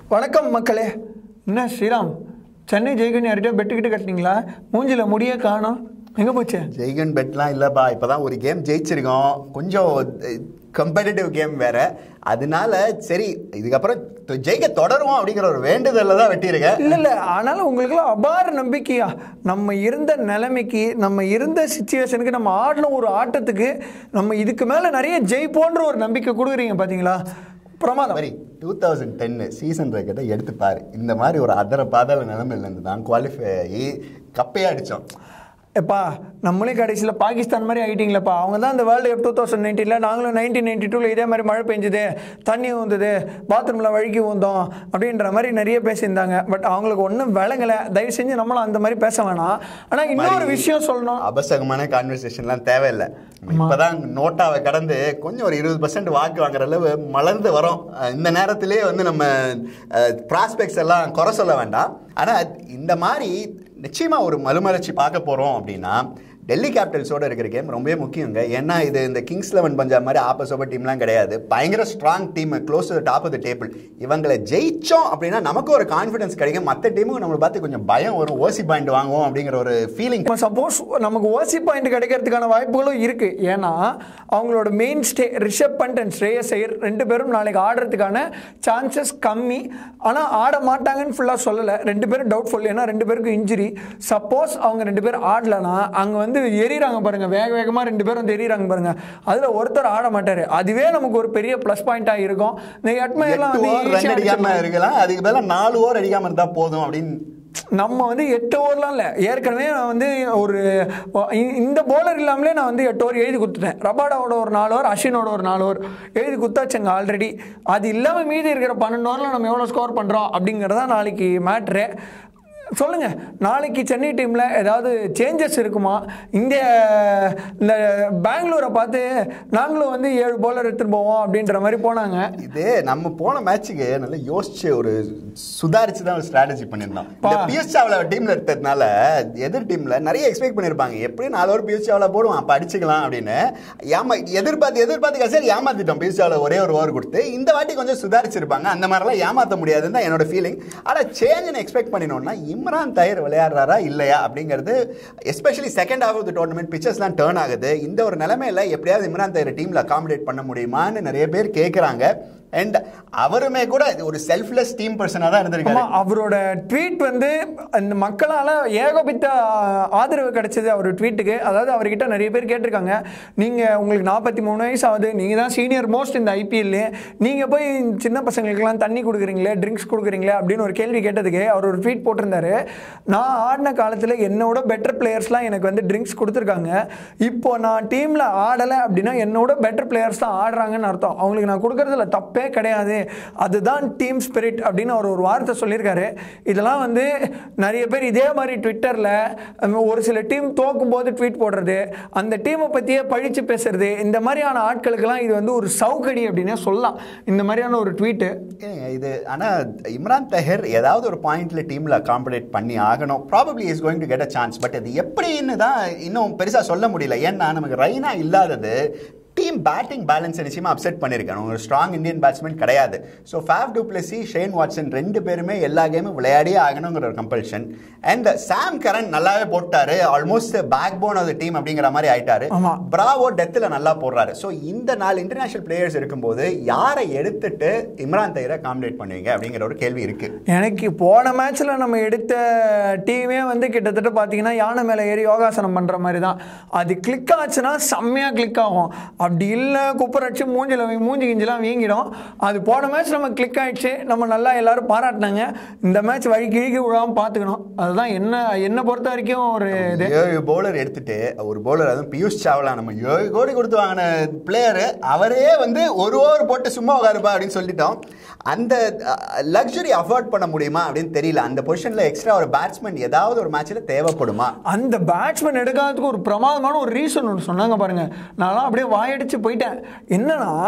வணக்கம் மக்களே என்ன ஸ்ரீராம் சென்னை ஜெயிக்கணும் யார்கிட்டயோ பெட்டுக்கிட்டு கட்டினீங்களா மூஞ்சில முடியே காணோம் எங்கே போச்சு ஜெய்கன் பெட்லாம் இல்லைப்பா இப்போதான் ஒரு கேம் ஜெயிச்சிருக்கோம் கொஞ்சம் கம்படிட்டிவ் கேம் வேற அதனால சரி இதுக்கப்புறம் தொ- ஜெயிக்க தொடருவோம் அப்படிங்கிற ஒரு வேண்டுதல்ல தான் வெட்டியிருக்கேன் இல்லை இல்லை ஆனாலும் உங்களுக்குலாம் அபார நம்பிக்கையா நம்ம இருந்த நிலைமைக்கு நம்ம இருந்த சுச்சுவேஷனுக்கு நம்ம ஆடின ஒரு ஆட்டத்துக்கு நம்ம இதுக்கு மேலே நிறைய ஜெயிப்போன்ற ஒரு நம்பிக்கை கொடுக்குறீங்க பார்த்தீங்களா பிரமாதம் மாதிரி டூ தௌசண்ட் டென்னு சீசன் ரெக்கெட்டை எடுத்து பாரு இந்த மாதிரி ஒரு அதர பாதாள நிலைமையில இருந்து தான் குவாலிஃபை ஆகி கப்பையே அடித்தோம் எப்பா நம்மளே கடைசியில் பாகிஸ்தான் மாதிரி ஆகிட்டீங்களப்பா அவங்க தான் இந்த வேர்ல்டு கப் டூ தௌசண்ட் நைன்டீனில் நாங்களும் நைன்டீன் நைன்டி டூவில் இதே மாதிரி மழை பெஞ்சுது தண்ணி ஊந்துது பாத்ரூமில் வழுக்கி ஊந்தோம் அப்படின்ற மாதிரி நிறைய பேசியிருந்தாங்க பட் அவங்களுக்கு ஒன்றும் விளங்கலை தயவு செஞ்சு நம்மளும் அந்த மாதிரி பேச வேணாம் ஆனால் இன்னொரு விஷயம் சொல்லணும் அபசகமான கான்வர்சேஷன்லாம் தேவையில்லை இப்பதான் நோட்டாவை கடந்து கொஞ்சம் ஒரு இருபது பர்சன்ட் வாக்கு வாங்குற அளவு மலர்ந்து வரோம் அஹ் இந்த நேரத்திலே வந்து நம்ம ப்ராஸ்பெக்ட்ஸ் எல்லாம் குறை சொல்ல வேண்டாம் ஆனா இந்த மாதிரி நிச்சயமா ஒரு மறுமலர்ச்சி பார்க்க போறோம் அப்படின்னா டெல்லி கேபிட்டல்ஸோட இருக்கிற கேம் ரொம்பவே முக்கியங்க ஏன்னா இது இந்த கிங்ஸ் லெவன் பஞ்சாப் மாதிரி ஆப்போசோப டீம்லாம் கிடையாது பயங்கர strong team close to top of the table இவங்களை ஜெயிச்சோம் அப்படின்னா நமக்கு ஒரு கான்ஃபிடன்ஸ் கிடைக்கும் மற்ற டீமுக்கு நம்மளை பார்த்து கொஞ்சம் பயம் வரும் ஓசி பாயிண்ட் வாங்குவோம் அப்படிங்கிற ஒரு ஃபீலிங் இப்போ சப்போஸ் நமக்கு ஓசி பாயிண்ட் கிடைக்கிறதுக்கான வாய்ப்புகளும் இருக்கு ஏன்னா அவங்களோட main stay Rishabh Pant and Shreyas Iyer ரெண்டு பேரும் நாளைக்கு ஆடுறதுக்கான சான்சஸ் கம்மி ஆனால் ஆட மாட்டாங்கன்னு ஃபுல்லாக சொல்லலை ரெண்டு பேரும் டவுட்ஃபுல் ஏன்னா ரெண்டு பேருக்கும் இன்ஜுரி சப்போஸ் அவங்க ரெண்டு பேரும் ஆடலனா அங்கே வந்து எரியிறாங்க பாருங்க வேக வேகமாக ரெண்டு பேரும் வந்து எரியிறாங்க பாருங்க அதில் ஒருத்தர் ஆட மாட்டார் அதுவே நமக்கு ஒரு பெரிய ப்ளஸ் பாயிண்டாக இருக்கும் இந்த எட்மையெல்லாம் எட்டு வந்து ஓவர் ரன் easy ஆ அடிக்காம அடிச்சிடலாம். இருக்கலாம் அதுக்கு பதிலா நாலு ஓவர் அடிக்காம இருந்தா போதும் அப்படின்னு நம்ம வந்து எட்டு ஓவர்லாம் இல்லை ஏற்கனவே நான் வந்து ஒரு இ- இந்த போலர் இல்லாமலே நான் வந்து எட்டு ஓவர் எழுதி கொடுத்துட்டேன் ரபாடாவோட ஒரு நாலு ஓவர் அஸ்வினோட ஒரு நாலு ஓவர் எழுதி கொடுத்தாச்சுங்க ஆல்ரெடி அது இல்லாமல் மீதி இருக்கிற பன்னெண்டு ஓவரில் நம்ம எவ்வளோ ஸ்கோர் பண்ணுறோம் அப்படிங்கிறதா நாளைக்கு மேட்ரு சொல்லுங்க நாளைக்கு சென்னை டீமில் ஏதாவது சேஞ்சஸ் இருக்குமா இந்த இந்த பெங்களூரை பார்த்து நாங்களும் வந்து ஏழு போலர் எடுத்துட்டு போவோம் அப்படின்ற மாதிரி போனாங்க இது நம்ம போன மேட்சுக்கு நல்லா யோசிச்சு ஒரு சுதாரிச்சு தான் ஒரு ஸ்ட்ராட்டஜி பண்ணியிருந்தோம் இந்த பா. பிஎஸ் சாவ்லா டீம்ல எடுத்ததுனால எதிர் டீம்ல நிறைய எக்ஸ்பெக்ட் பண்ணியிருப்பாங்க எப்படியும் நாலு ஓவர் பிஎஸ் சாவ்லா போடுவோம் அப்ப அடிச்சுக்கலாம் அப்படின்னு ஏமா எதிர்பார்த்து எதிர்பார்த்து கடைசியில் ஏமாத்திட்டோம் பிஎஸ் சாவ்லா ஒரே ஒரு ஓவர் கொடுத்து இந்த வாட்டி கொஞ்சம் சுதாரிச்சிருப்பாங்க அந்த மாதிரிலாம் ஏமாத்த முடியாதுன்னு தான் என்னோட ஃபீலிங் ஆனா சேஞ்ச் எக்ஸ்பெக்ட் பண்ணினோம்னா இம்ரான் தயர் விளையாடுறாரா இல்லையா அப்படிங்கிறது especially second half of the tournament பிச்சர்ஸ்லாம் டேர்ன் ஆகுது இந்த ஒரு நிலைமையில எப்படியாவது இம்ரான் தயர் டீம்ல அகாமடேட் பண்ண முடியுமான்னு நிறைய பேர் கேட்குறாங்க அண்ட் அவருமே கூட ஒரு செல்ஃப்லெஸ் டீம் பர்சனாக தான் இருந்திருக்காரு ஆமா அவரோட ட்வீட் வந்து அந்த மக்களால் ஏகோபித்த ஆதரவு கிடைச்சது அவர் ட்வீட்டுக்கு அதாவது அவர்கிட்ட நிறைய பேர் கேட்டிருக்காங்க நீங்கள் உங்களுக்கு நாற்பத்தி மூணு வயசு ஆகுது நீங்கள் தான் சீனியர் மோஸ்ட் இந்த ஐபிஎல்லே நீங்கள் போய் சின்ன பசங்களுக்கெல்லாம் தண்ணி கொடுக்குறீங்களே ட்ரிங்க்ஸ் கொடுக்குறீங்களே அப்படின்னு ஒரு கேள்வி கேட்டதுக்கு அவர் ஒரு ட்வீட் போட்டிருந்தாரு நான் ஆடின காலத்தில் என்னோட பெட்டர் பிளேயர்ஸ்லாம் எனக்கு வந்து ட்ரிங்க்ஸ் கொடுத்துருக்காங்க இப்போ நான் டீமில் ஆடலை அப்படின்னா என்னோட பெட்டர் பிளேயர்ஸ் தான் ஆடுறாங்கன்னு அர்த்தம் அவங்களுக்கு நான் கொடுக்கறதுல தப்பே கிடையாது அதுதான் டீம் ஸ்பிரிட் அப்படின்னு அவர் ஒரு வார்த்தை சொல்லியிருக்காரு இதெல்லாம் வந்து நிறைய பேர் இதே மாதிரி ட்விட்டரில் ஒரு சில டீம் தோக்கும் போது ட்வீட் போடுறது அந்த டீமை பற்றியே பழிச்சு பேசுறது இந்த மாதிரியான ஆட்களுக்கெல்லாம் இது வந்து ஒரு சவுக்கடி அப்படின்னே சொல்லலாம் இந்த மாதிரியான ஒரு ட்வீட்டு ஏங்க, இது ஆனா இம்ரான் தஹர் ஏதாவது ஒரு பாயிண்ட்ல டீம்ல அகாமடேட் பண்ணி ஆகணும் probably is going to get a chance but அது எப்படின்னு தான் இன்னும் பெருசா சொல்ல முடியல ஏன்னா நமக்கு ரைனா இல்லாதது டீம் பேட்டிங் பேலன்ஸ் நிச்சயமா அப்செட் பண்ணியிருக்காங்க ஒரு ஸ்ட்ராங் இந்தியன் பேட்ஸ்மேன் கிடையாது so Faf du Plessis Shane Watson ரெண்டு பேருமே எல்லா கேமும் விளையாடியே ஆகணுங்கிற ஒரு கம்பல்ஷன் அண்ட் சாம் கரன் நல்லாவே போட்டாரு almost backbone of the team அப்படிங்கிற மாதிரி ஆயிட்டாரு ஆமா. பிராவோ டெத்தில் நல்லா போடுறாரு ஸோ இந்த நாலு இன்டர்நேஷனல் பிளேயர்ஸ் இருக்கும்போது யாரை எடுத்துட்டு இம்ரான் தயிரை காம்படேட் பண்ணுவீங்க அப்படிங்கிற ஒரு கேள்வி இருக்கு எனக்கு போன மேட்ச்சில் நம்ம எடுத்த டீமே வந்து கிட்டத்தட்ட பார்த்தீங்கன்னா யானை மேலே ஏறி யோகாசனம் பண்ணுற மாதிரி தான் அது கிளிக் ஆச்சுன்னா செம்மையாக கிளிக் ஆகும் அப்படி இல்லை குப்பர் அடிச்சு மூஞ்சில வீ- மூஞ்சி கிஞ்சிலாம் வீங்கிடும் அது போன மேட்ச் நம்ம கிளிக் ஆயிடுச்சு நம்ம நல்லா எல்லாரும் பாராட்டினாங்க இந்த மேட்ச் வழி கிழிக்கி விழாமல் பார்த்துக்கணும் அதுதான் என்ன என்னை பொறுத்த வரைக்கும் ஒரு இது ஏழு பவுலர் எடுத்துட்டு ஒரு பவுலர் அதுவும் பியூஷ் சாவ்லா நம்ம ஏழு கோடி கொடுத்து வாங்கின பிளேயர் அவரே வந்து ஒரு ஓவர் போட்டு சும்மா உட்காருப்பா அப்படின்னு சொல்லிட்டோம் அந்த லக்ஸுரி அஃபோர்ட் பண்ண முடியுமா அப்படின்னு தெரியல அந்த பொசிஷன்ல எக்ஸ்ட்ரா ஒரு பேட்ஸ்மேன் ஏதாவது ஒரு மேட்ச்ல தேவைப்படுமா அந்த பேட்ஸ்மேன் எடுக்காததுக்கு ஒரு பிரமாதமான ஒரு ரீசன் ஒன்று சொன்னாங்க பாருங்க நான்லாம் அப்படியே வாயடிச்சு போயிட்டேன் என்னன்னா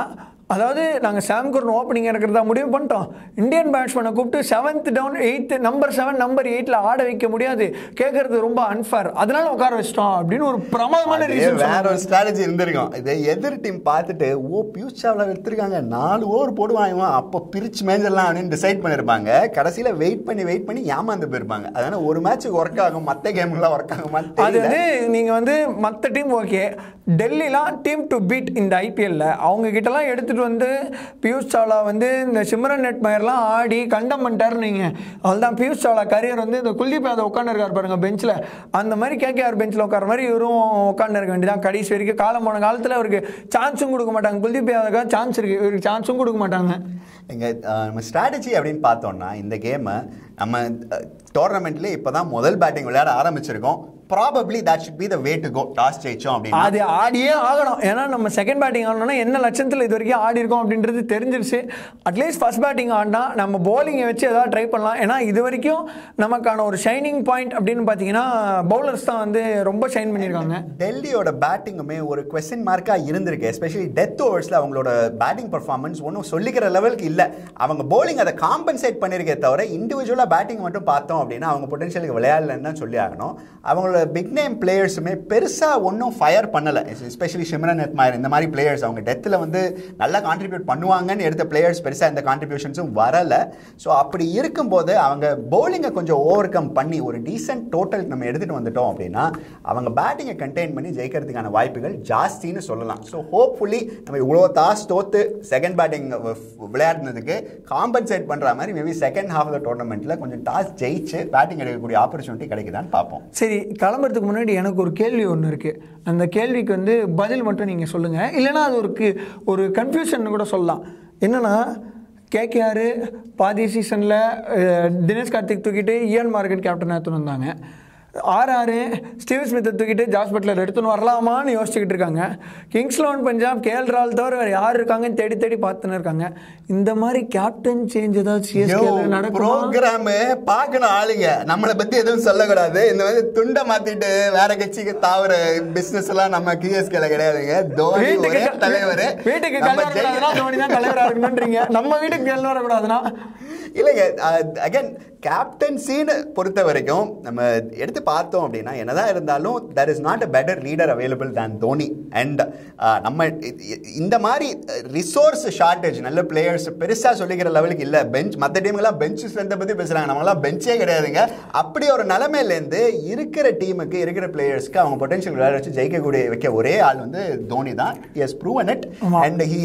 அதாவது நாங்கள் சாம் கர்ன் ஓப்பனிங் இருக்கிறதா முடிவு பண்ணிட்டோம் இந்தியன் பேட்ஸ்மேனை கூப்பிட்டு seventh down eighth number seven number எயிட்டில் ஆட வைக்க முடியாது கேட்கறது ரொம்ப அன்ஃபேர் அதனால உட்கார வச்சிட்டோம் அப்படின்னு ஒரு பிரமாதமான அதே ரீசன் வேற ஒரு ஸ்ட்ராட்டஜி இருந்திருக்கும் இதை எதிர் டீம் பார்த்துட்டு ஓ பியூஷ் சாவ்லா எடுத்திருக்காங்க நாலு ஓவர் போடுவான் இவன் அப்போ பிரிச்சு மேஞ்சிடலாம் அப்படின்னு டிசைட் பண்ணிருப்பாங்க கடைசியில வெயிட் பண்ணி வெயிட் பண்ணி ஏமாந்து போயிருப்பாங்க அதனால ஒரு மேட்ச்சுக்கு ஒர்க் ஆகும் மற்ற கேம்லாம் ஒர்க் ஆகுமான்னு அது தெரியல வந்து நீங்கள் வந்து மற்ற டீம் ஓகே டெல்லிலாம் டீம் டு பீட் இந்த ஐபிஎல்ல அவங்க கிட்டலாம் எடுத்துகிட்டு வந்து பியூஷ் சாவ்லா வந்து இந்த சிம்ரன் நெட் மயர்லாம் ஆடி கண்டம் பண்ணிட்டாரு நீங்கள் அவள்தான் பியூஷ் சாவ்லா கரியர் வந்து இந்த குல்தீப் யாதவ் உட்காந்துருக்கார் பாருங்க பெஞ்சில் அந்த மாதிரி கேகேஆர் பெஞ்சில் உட்கார மாதிரி இவரும் உட்காந்து இருக்க வேண்டியதான் கடைசி வரைக்கும் காலம் போன காலத்தில் அவருக்கு சான்ஸும் கொடுக்க மாட்டாங்க குல்தீப் யாதவுக்கு சான்ஸ் இருக்குது இவருக்கு சான்ஸும் கொடுக்க மாட்டாங்க இங்க அஹ், நம்ம ஸ்ட்ராட்டஜி அப்படின்னு பார்த்தோம்னா இந்த கேமை நம்ம டோர்னமெண்ட்லேயே இப்போ தான் முதல் பேட்டிங் விளையாட ஆரம்பிச்சிருக்கோம் probably that should be the way to go toss ஜெயிச்சோம் அப்படின்னா அது ஆடியே ஆகணும் ஏன்னா நம்ம செகண்ட் பேட்டிங் ஆடணும்னா என்ன லட்சத்தில் இது வரைக்கும் ஆடி இருக்கோம் அப்படின்றது தெரிஞ்சிருச்சு அட்லீஸ்ட் ஃபர்ஸ்ட் பேட்டிங் ஆடினா நம்ம போலிங்கை வச்சு ஏதாவது ட்ரை பண்ணலாம் ஏன்னா இது வரைக்கும் நமக்கான ஒரு ஷைனிங் பாயிண்ட் அப்படின்னு பார்த்தீங்கன்னா பவுலர்ஸ் தான் வந்து ரொம்ப ஷைன் பண்ணியிருக்காங்க டெல்லியோட பேட்டிங்குமே ஒரு கொஸ்டின் மார்க்காக இருந்திருக்கு எஸ்பெஷலி டெத் ஓவர்ஸில் அவங்களோட பேட்டிங் பர்ஃபார்மன்ஸ் ஒன்றும் சொல்லிக்கிற லெவலுக்கு இல்லை அவங்க bowling அதை காம்பன்சேட் பண்ணியிருக்கே தவிர இண்டிவிஜுவலாக பேட்டிங் மட்டும் பார்த்தோம் அப்படின்னா அவங்க பொட்டன்ஷியலுக்கு விளையாடலன்னு தான் சொல்லி ஆகணும் அவங்களோட பிக் நேம் பிளேயர்ஸுமே பெருசாக ஒன்றும் ஃபயர் பண்ணலை எஸ்பெஷலி ஷிம்ரன் எத்மாயர் இந்த மாதிரி பிளேயர்ஸ் அவங்க டெத்தில் வந்து நல்லா கான்ட்ரிபியூட் பண்ணுவாங்கன்னு எடுத்த பிளேயர்ஸ் பெருசாக இந்த கான்ட்ரிபியூஷன்ஸும் வரலை ஸோ அப்படி இருக்கும்போது அவங்க bowling-அ கொஞ்சம் ஓவர் கம் பண்ணி ஒரு டீசென்ட் டோட்டல் நம்ம எடுத்துகிட்டு வந்துட்டோம் அப்படின்னா அவங்க பேட்டிங்கை கண்டெயின் பண்ணி ஜெயிக்கிறதுக்கான வாய்ப்புகள் ஜாஸ்தின்னு சொல்லலாம் ஸோ ஹோப்ஃபுல்லி நம்ம இவ்வளோ தாஸ் தோத்து செகண்ட் பேட்டிங் விளையாடினதுக்கு காம்பன்சேட் பண்ணுற மாதிரி மேபி செகண்ட் ஹாஃப் ஆஃப் டோர்னமெண்ட்டில் கொஞ்சம் டாஸ் ஜெயிச்சு பேட்டிங் எடுக்கக்கூடிய ஆப்பர்ச்சுனிட்டி கிடைக்குதான்னு பார்ப்போம் சரி கிளம்புறதுக்கு முன்னாடி எனக்கு ஒரு கேள்வி ஒன்று இருக்குது அந்த கேள்விக்கு வந்து பதில் மட்டும் நீங்கள் சொல்லுங்கள் இல்லைன்னா அது ஒரு கு- ஒரு கன்ஃபியூஷன் கூட சொல்லலாம் என்னன்னா கேகேஆர் பாதி சீசனில் தினேஷ் கார்த்திக் தூக்கிட்டு இயன் மார்க்கெட் கேப்டன் எடுத்துன்னு வந்தாங்க ஆறு ஆறு ஸ்டீவ் ஸ்மித்தை தூக்கிட்டு ஜாஸ் பட்லர் எடுத்துன்னு வரலாமான்னு யோசிச்சுக்கிட்டு இருக்காங்க கிங்ஸ் லெவன் பஞ்சாப் கேஎல் ரால் தவிர வேறு யார் இருக்காங்கன்னு தேடி தேடி பார்த்துன்னு இருக்காங்க இந்த மாதிரி கேப்டன் சேஞ்ச் ஏதாவது சிஎஸ்கே நடக்குமா ப்ரோக்ராம் பார்க்கணும் ஆளுங்க நம்மளை பத்தி எதுவும் சொல்லக்கூடாது இந்த மாதிரி துண்டை மாத்திட்டு வேற கட்சிக்கு தாவர பிசினஸ் எல்லாம் நம்ம கிஎஸ்கேல கிடையாதுங்க தோனி ஒரே தலைவர் வீட்டுக்கு நம்ம கல்யாணம் ஜெயி- வரக்கூடாதுன்னா தோனி தான் தலைவரா இருக்கணும்ன்றீங்க நம்ம வீட்டுக்கு கல்யாணம் வரக்கூடாதுன்னா இல்லைங்க அகைன் கேப்டன்சின்னு பொறுத்த வரைக்கும் நம்ம எடுத்து பார்த்தோம் அப்படின்னா என்னதான் இருந்தாலும் there is not a better leader available than Dhoni and நம்ம இ- இ- இந்த மாதிரி ரிசோர்ஸ் ஷார்ட்டேஜ் நல்ல பிளேயர்ஸ் பெருசாக சொல்லிக்கிற லெவலுக்கு இல்லை பெஞ்ச் மற்ற டீமுக்கெல்லாம் பெஞ்ச் ஸ்ட்ரென்த்தை பற்றி பேசுகிறாங்க நம்மளாம் பெஞ்சே கிடையாதுங்க அப்படி ஒரு நிலைமையிலேருந்து இருக்கிற டீமுக்கு இருக்கிற பிளேயர்ஸ்க்கு அவங்க பொட்டன்ஷியல் விளையாட வச்சு ஜெயிக்கக்கூடிய வைக்க ஒரே ஆள் வந்து தோனி தான் ஹி ஹஸ் ப்ரூவன் இட் ஆமா. And he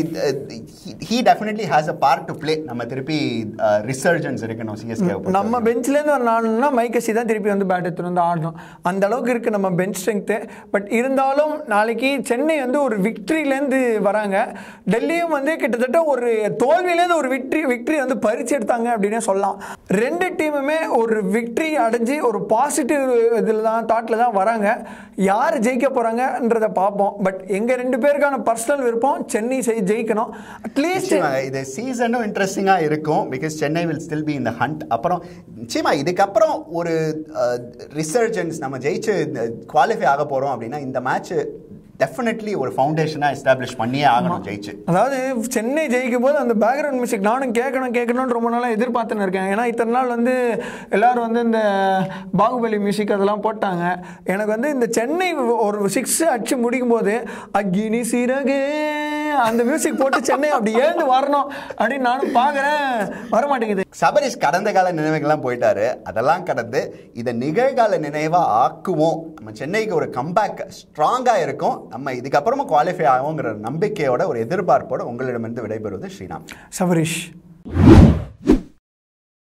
he definitely has a part to play நம்ம திருப்பி ரிசர்ஜன்ஸ் இருக்கணும் சிஎஸ்கே நம்ம பெஞ்ச்லேருந்து ஒரு நாலுனா மைக்கசி தான் திருப்பி வந்து பேட் எடுத்துட்டு வந்து ஆடணும் அந்த அளவுக்கு இருக்குது நம்ம பெஞ்ச் ஸ்ட்ரென்த்து பட் இருந்தாலும் நாளைக்கு சென்னை வந்து ஒரு விக்ட்ரிலேருந்து வராங்க டெல்லியும் வந்து கிட்டத்தட்ட ஒரு தோல்வியிலேருந்து ஒரு விக்ட்ரி விக்ட்ரி வந்து பறிச்சு எடுத்தாங்க அப்படின்னே சொல்லலாம் ரெண்டு டீமுமே ஒரு விக்ட்ரி அடைஞ்சு ஒரு பாசிட்டிவ் இதில் தான் தாட்டில் தான் வராங்க யார் ஜெயிக்க போகிறாங்கன்றதை பார்ப்போம் பட் எங்கள் ரெண்டு பேருக்கான பர்சனல் விருப்பம் சென்னை செய் ஜெயிக்கணும் அட்லீஸ்ட் நிச்சயமாக இது சீசனும் இன்ட்ரெஸ்டிங்காக இருக்கும் because Chennai will still be in the hunt அப்புறம் நிச்சயமா இதுக்கப்புறம் ஒரு ரிசர்ஜன்ஸ் நம்ம ஜெயிச்சு குவாலிஃபை ஆக போகிறோம் அப்படின்னா இந்த மேட்ச் டெஃபினெட்லி ஒரு ஃபவுண்டேஷனாக எஸ்டாப்ளிஷ் பண்ணியே ஆகணும் ஜெயிச்சு அதாவது சென்னை ஜெயிக்கும் போது அந்த பேக்ரவுண்ட் மியூசிக் நானும் கேட்கணும் கேட்கணும்னு ரொம்ப நாளாக எதிர்பார்த்துன்னு இருக்கேன் ஏன்னா இத்தனை நாள் வந்து எல்லாரும் வந்து இந்த பாகுபலி மியூசிக் அதெல்லாம் போட்டாங்க எனக்கு வந்து இந்த சென்னை ஒரு சிக்ஸ் அடிச்சு முடிக்கும் போது அக்னி சிறகு அந்த மியூசிக் போட்டு சென்னை அப்படி எழுந்து வரணும் அப்படின்னு நானும் பார்க்குறேன் வர மாட்டேங்குது சபரிஷ் கடந்த கால நினைவுகள்லாம் போயிட்டாரு அதெல்லாம் கடந்து இதை நிகழ்கால நினைவாக ஆக்குவோம் நம்ம சென்னைக்கு ஒரு கம்பேக் ஸ்ட்ராங்காக இருக்கும் நம்ம இதுக்கப்புறமா குவாலிஃபை ஆகுங்கிற நம்பிக்கையோட ஒரு எதிர்பார்ப்போட உங்களிடமிருந்து விடைபெறுவது ஸ்ரீராம் சபரிஷ்